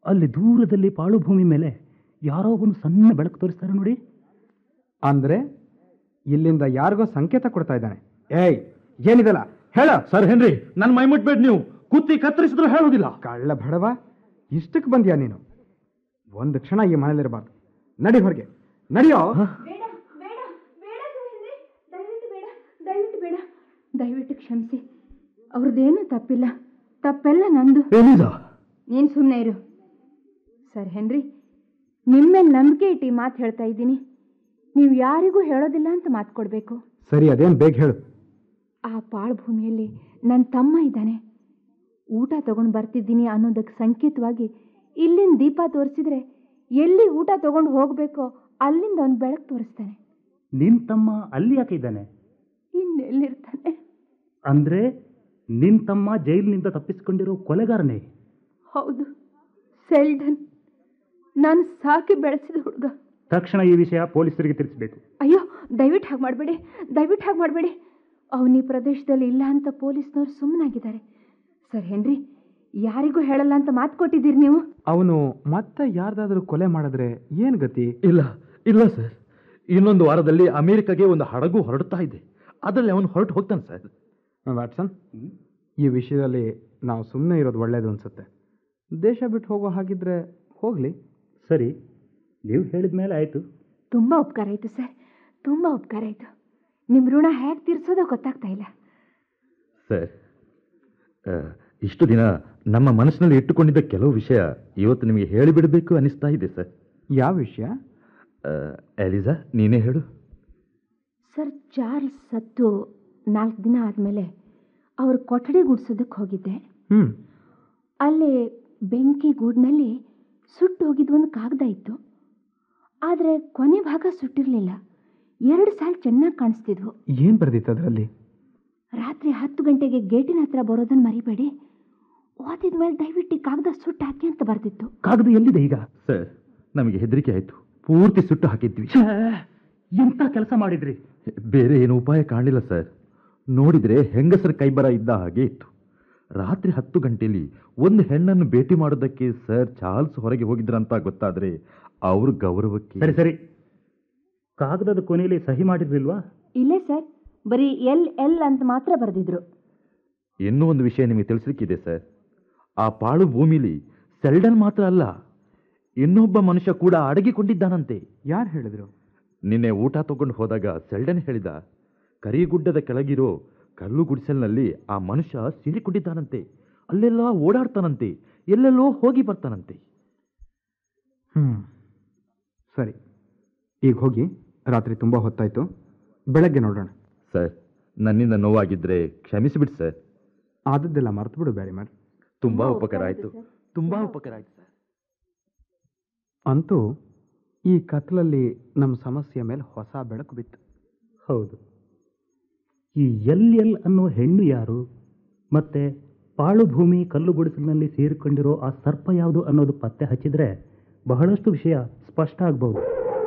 ಅಲ್ಲಿ ದೂರದಲ್ಲಿ ಪಾಳು ಭೂಮಿ ಮೇಲೆ ಯಾರೋ ಒಂದು ಸಣ್ಣ ಬೆಳಕು ತೋರಿಸ್ತಾರೆ ನೋಡಿ ಅಂದ್ರೆ ಇಲ್ಲಿಂದ ಯಾರಿಗೋ ಸಂಕೇತ ಕೊಡ್ತಾ ಇದ್ದಾನೆ ಏಯ್ ಏನಿದಲ್ಲ ಹೇಳ ಸರ್ ಹೆನ್ರಿ ನನ್ನ ಮೈ ಮುಟ್ಬೇಡಿ ನೀವು ಕುತ್ತಿ ಕತ್ತರಿಸಿದ್ರು ಹೇಳೋದಿಲ್ಲ ಕಳ್ಳ ಬಡವ ಇಷ್ಟಕ್ಕೆ ಬಂದ್ಯಾ ನೀನು ಒಂದು ಕ್ಷಣ ಈ ಮನೇಲಿರಬಾರ್ದು ನಡಿ ಹೊರಗೆ ನಡಿಯೋ ಬೇಡ ಬೇಡ ಬೇಡ ಸುರೇಂದ್ರಿ ದಯವಿಟ್ಟು ಬೇಡ ದಯವಿಟ್ಟು ಬೇಡ ದಯವಿಟ್ಟು ಕ್ಷಮಿಸಿ ಅವ್ರದ್ದೇನೂ ತಪ್ಪಿಲ್ಲ ತಪ್ಪೆಲ್ಲ ನಂದು ಏನಿಲ್ಲ ನೀನು ಸುಮ್ಮನೆ ಇರು ಸರ್ ಹೆನ್ರಿ ನಿಮ್ಮೇಲೆ ನಂಬಿಕೆ ಇಟ್ಟು ಈ ಮಾತು ಹೇಳ್ತಾ ಇದ್ದೀನಿ ನೀವು ಯಾರಿಗೂ ಹೇಳೋದಿಲ್ಲ ಅಂತ ಮಾತು ಕೊಡಬೇಕು ಸರಿ ಅದೇನು ಬೇಗ ಹೇಳು ಆ ಪಾಳು ಭೂಮಿಯಲ್ಲಿ ನನ್ನ ತಮ್ಮ ಇದ್ದಾನೆ ಊಟ ತಗೊಂಡು ಬರ್ತಿದ್ದೀನಿ ಅನ್ನೋದಕ್ಕೆ ಸಂಕೇತವಾಗಿ ಇಲ್ಲಿಂದ ದೀಪ ತೋರಿಸಿದ್ರೆ ಎಲ್ಲಿ ಊಟ ತಗೊಂಡು ಹೋಗಬೇಕೋ ಅಲ್ಲಿಂದ ಅವನು ಬೆಳಕು ತೋರಿಸ್ತಾನೆ ನಿನ್ ತಮ್ಮ ಅಲ್ಲಿ ಯಾಕೆ ಇದ್ದಾನೆ ಇನ್ನೆಲ್ಲಿರ್ತಾನೆ ಅಂದ್ರೆ ನಿನ್ ತಮ್ಮ ಜೈಲಿನಿಂದ ತಪ್ಪಿಸಿಕೊಂಡಿರೋ ಕೊಲೆಗಾರನೇ ಹೌದು ಸೆಲ್ಡನ್ ನಾನು ಸಾಕಿ ಬೆಳೆಸಿದ ಹುಡುಗ ತಕ್ಷಣ ಈ ವಿಷಯ ಪೊಲೀಸರಿಗೆ ತಿಳಿಸಬೇಕು ಅಯ್ಯೋ ದಯವಿಟ್ಟು ಹಾಗೆ ಮಾಡಬೇಡಿ ದಯವಿಟ್ಟು ಹಾಗೆ ಮಾಡಬೇಡಿ ಅವನು ಈ ಪ್ರದೇಶದಲ್ಲಿ ಇಲ್ಲ ಅಂತ ಪೊಲೀಸ್ನವ್ರು ಸುಮ್ಮನಾಗಿದ್ದಾರೆ ಸರ್ ಹೆನ್ರಿ ಯಾರಿಗೂ ಹೇಳಲ್ಲ ಅಂತ ಮಾತು ಕೊಟ್ಟಿದ್ದೀರಿ ನೀವು ಅವನು ಮತ್ತೆ ಯಾರ್ದಾದ್ರೂ ಕೊಲೆ ಮಾಡಿದ್ರೆ ಏನ್ ಗತಿ ಇಲ್ಲ ಇಲ್ಲ ಸರ್ ಇನ್ನೊಂದು ವಾರದಲ್ಲಿ ಅಮೆರಿಕಾಗೆ ಒಂದು ಹಡಗು ಹೊರಡ್ತಾ ಇದೆ ಅದರಲ್ಲಿ ಅವನು ಹೊರಟು ಹೋಗ್ತಾನೆ ಸರ್ ವ್ಯಾಟ್ಸನ್ ಈ ವಿಷಯದಲ್ಲಿ ನಾವು ಸುಮ್ಮನೆ ಇರೋದು ಒಳ್ಳೇದು ಅನ್ಸುತ್ತೆ ದೇಶ ಬಿಟ್ಟು ಹೋಗೋ ಹಾಗಿದ್ರೆ ಹೋಗ್ಲಿ ಸರಿ ನೀವು ಹೇಳಿದ ಮೇಲೆ ಆಯಿತು ತುಂಬ ಉಪಕಾರ ಆಯಿತು ಸರ್ ತುಂಬ ಉಪಕಾರ ಆಯಿತು ನಿಮ್ಮ ಋಣ ಹೇಗೆ ತೀರ್ಸೋದೋ ಗೊತ್ತಾಗ್ತಾ ಇಲ್ಲ ಸರ್ ಆ, ಇಷ್ಟು ದಿನ ನಮ್ಮ ಮನಸ್ಸಿನಲ್ಲಿ ಇಟ್ಟುಕೊಂಡಿದ್ದ ಕೆಲವು ವಿಷಯ ಇವತ್ತು ನಿಮಗೆ ಹೇಳಿಬಿಡಬೇಕು ಅನಿಸ್ತಾ ಇದೆ ಸರ್ ಯಾವ ವಿಷಯ ಆ, ಎಲಿಸಾ ನೀನೇ ಹೇಳು ಸರ್ ಚಾರ್ಲ್ಸ್ ಸತ್ತು ನಾಲ್ಕು ದಿನ ಆದಮೇಲೆ ಅವ್ರ ಕೊಠಡಿ ಗುಡ್ಸೋದಕ್ಕೆ ಹೋಗಿದ್ದೆ ಹ್ಮ್ ಅಲ್ಲಿ ಬೆಂಕಿ ಗೂಡಿನಲ್ಲಿ ಸುಟ್ಟು ಹೋಗಿದ್ದು ಒಂದು ಕಾಗದ ಇತ್ತು ಆದರೆ ಕೊನೆ ಭಾಗ ಸುಟ್ಟಿರಲಿಲ್ಲ ಎರಡು ಸಾಲು ಚೆನ್ನಾಗಿ ಕಾಣಿಸ್ತಿದ್ವು ಏನ್ ಬರ್ದಿತ್ತು ಅದರಲ್ಲಿ ರಾತ್ರಿ ಹತ್ತು ಗಂಟೆಗೆ ಗೇಟಿನ ಹತ್ರ ಬರೋದನ್ನು ಮರಿಬೇಡಿ ಓದಿದ ಮೇಲೆ ದಯವಿಟ್ಟು ಈ ಕಾಗದ ಸುಟ್ಟು ಹಾಕಿ ಅಂತ ಬರ್ದಿತ್ತು ಕಾಗದ ಎಲ್ಲಿದೆ ಈಗ ಸರ್ ನಮಗೆ ಹೆದರಿಕೆ ಆಯಿತು ಪೂರ್ತಿ ಸುಟ್ಟು ಹಾಕಿದ್ವಿ ಛೇ, ಎಂಥ ಕೆಲಸ ಮಾಡಿದ್ರಿ ಬೇರೆ ಏನು ಉಪಾಯ ಕಾಣಲಿಲ್ಲ ಸರ್ ನೋಡಿದ್ರೆ ಹೆಂಗಸರ ಕೈಬರ ಇದ್ದ ಹಾಗೆ ಇತ್ತು ರಾತ್ರಿ ಹತ್ತು ಗಂಟೆಯಲ್ಲಿ ಒಂದು ಹೆಣ್ಣನ್ನು ಭೇಟಿ ಮಾಡೋದಕ್ಕೆ ಸರ್ ಚಾರ್ಲ್ಸ್ ಹೊರಗೆ ಹೋಗಿದ್ರಂತ ಗೊತ್ತಾದ್ರೆ ಅವ್ರ ಗೌರವಕ್ಕೆ ಸರಿ ಸರಿ ಕಾಗದದ ಕೊನೆಯಲ್ಲಿ ಸಹಿ ಮಾಡಿರ್ಲಿಲ್ವಾ ಇಲ್ಲೇ ಸರ್ ಬರೀ ಎಲ್ ಎಲ್ ಅಂತ ಮಾತ್ರ ಬರೆದಿದ್ರು ಇನ್ನೂ ಒಂದು ವಿಷಯ ನಿಮಗೆ ತಿಳಿಸ್ಲಿಕ್ಕಿದೆ ಸರ್ ಆ ಪಾಳು ಭೂಮಿಲಿ ಸೆಲ್ಡನ್ ಮಾತ್ರ ಅಲ್ಲ ಇನ್ನೊಬ್ಬ ಮನುಷ್ಯ ಕೂಡ ಅಡಗಿಕೊಂಡಿದ್ದಾನಂತೆ ಯಾರು ಹೇಳಿದ್ರು ನಿನ್ನೆ ಊಟ ತಗೊಂಡು ಹೋದಾಗ ಸೆಲ್ಡನ್ ಹೇಳಿದ ಕರಿಗುಡ್ಡದ ಕೆಳಗಿರೋ ಕಲ್ಲು ಗುಡಿಸಲ್ನಲ್ಲಿ ಆ ಮನುಷ್ಯ ಸೇರಿಕೊಂಡಿದ್ದಾನಂತೆ ಅಲ್ಲೆಲ್ಲ ಓಡಾಡ್ತಾನಂತೆ ಎಲ್ಲೆಲ್ಲೋ ಹೋಗಿ ಬರ್ತಾನಂತೆ ಹ್ಮ್ ಸರಿ ಈಗ ಹೋಗಿ ರಾತ್ರಿ ತುಂಬಾ ಹೊತ್ತಾಯ್ತು ಬೆಳಗ್ಗೆ ನೋಡೋಣ ಸರ್ ನನ್ನಿಂದ ನೋವಾಗಿದ್ರೆ ಕ್ಷಮಿಸಿಬಿಡಿ ಸರ್ ಆದದ್ದೆಲ್ಲ ಮರ್ತು ಬಿಡು ಬ್ಯಾರಿ ಮಾರ್ ತುಂಬಾ ತುಂಬಾ ಉಪಕಾರ ಉಪಕಾರ ಆಯ್ತು ಆಯ್ತು, ಸರ್. ತುಂಬಾ ತುಂಬಾ ಉಪಕಾರ ಆಯ್ತು ಸರ್ ಅಂತೂ ಈ ಕತ್ಲಲ್ಲಿ ನಮ್ಮ ಸಮಸ್ಯೆ ಮೇಲೆ ಹೊಸ ಬೆಳಕು ಬಿತ್ತು ಹೌದು ಈ ಎಲ್ ಎಲ್ ಅನ್ನೋ ಹೆಣ್ಣು ಯಾರು ಮತ್ತೆ ಪಾಳು ಭೂಮಿ ಕಲ್ಲು ಗುಡಿಸಲಿನಲ್ಲಿ ಸೇರಿಕೊಂಡಿರೋ ಆ ಸರ್ಪ ಯಾವುದು ಅನ್ನೋದು ಪತ್ತೆ ಹಚ್ಚಿದ್ರೆ ಬಹಳಷ್ಟು ವಿಷಯ ಸ್ಪಷ್ಟ ಆಗ್ಬಹುದು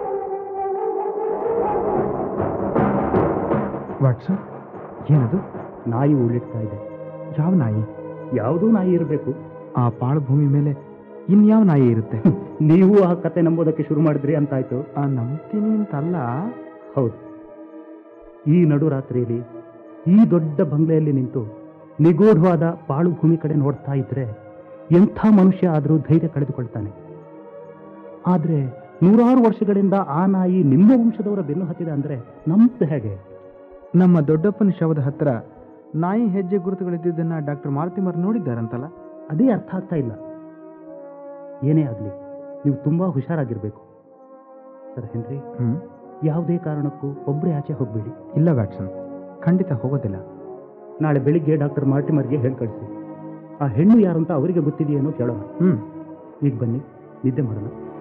ವಾಟ್ಸನ್ ಏನದು ನಾಯಿ ಉಳಿಡ್ತಾ ಇದೆ ಯಾವ ನಾಯಿ ಯಾವುದೂ ನಾಯಿ ಇರಬೇಕು ಆ ಪಾಳು ಭೂಮಿ ಮೇಲೆ ಇನ್ಯಾವ ನಾಯಿ ಇರುತ್ತೆ ನೀವು ಆ ಕತೆ ನಂಬೋದಕ್ಕೆ ಶುರು ಮಾಡಿದ್ರಿ ಅಂತಾಯ್ತು ಆ ನಂಬ್ತೀನಿ ಅಂತಲ್ಲ ಹೌದು ಈ ನಡುರಾತ್ರಿಯಲ್ಲಿ ಈ ದೊಡ್ಡ ಬಂಗ್ಲೆಯಲ್ಲಿ ನಿಂತು ನಿಗೂಢವಾದ ಪಾಳು ಭೂಮಿ ಕಡೆ ನೋಡ್ತಾ ಇದ್ರೆ ಎಂಥ ಮನುಷ್ಯ ಆದರೂ ಧೈರ್ಯ ಕಳೆದುಕೊಳ್ತಾನೆ ಆದರೆ ನೂರಾರು ವರ್ಷಗಳಿಂದ ಆ ನಾಯಿ ನಿಮ್ಮ ವಂಶದವರ ಬೆನ್ನು ಹತ್ತಿದೆ ಅಂದ್ರೆ ನಮ್ದು ಹೇಗೆ ನಮ್ಮ ದೊಡ್ಡಪ್ಪನ ಶವದ ಹತ್ರ ನಾಯಿ ಹೆಜ್ಜೆ ಗುರುತುಗಳಿದ್ದನ್ನ ಡಾಕ್ಟರ್ ಮಾರುತಿಮರ್ ನೋಡಿದ್ದಾರಂತಲ್ಲ ಅದೇ ಅರ್ಥ ಆಗ್ತಾ ಇಲ್ಲ ಏನೇ ಆಗಲಿ ನೀವು ತುಂಬಾ ಹುಷಾರಾಗಿರ್ಬೇಕು ಸರ್ ಹೆನ್ರಿ ಹ್ಮ್ ಯಾವುದೇ ಕಾರಣಕ್ಕೂ ಒಬ್ಬರೇ ಆಚೆ ಹೋಗಬೇಡಿ ಇಲ್ಲ ವ್ಯಾಟ್ಸನ್ ಖಂಡಿತ ಹೋಗೋದಿಲ್ಲ ನಾಳೆ ಬೆಳಿಗ್ಗೆ ಡಾಕ್ಟರ್ ಮಾರ್ಟಿಮರ್ಗೆ ಹೇಳಿ ಕಳಿಸಿ ಆ ಹೆಣ್ಣು ಯಾರು ಅಂತ ಅವರಿಗೆ ಗೊತ್ತಿದೆಯೇನೋ ಕೇಳೋಣ ಹ್ಮ್ ಈಗ ಬನ್ನಿ ನಿದ್ದೆ ಮಾಡೋಣ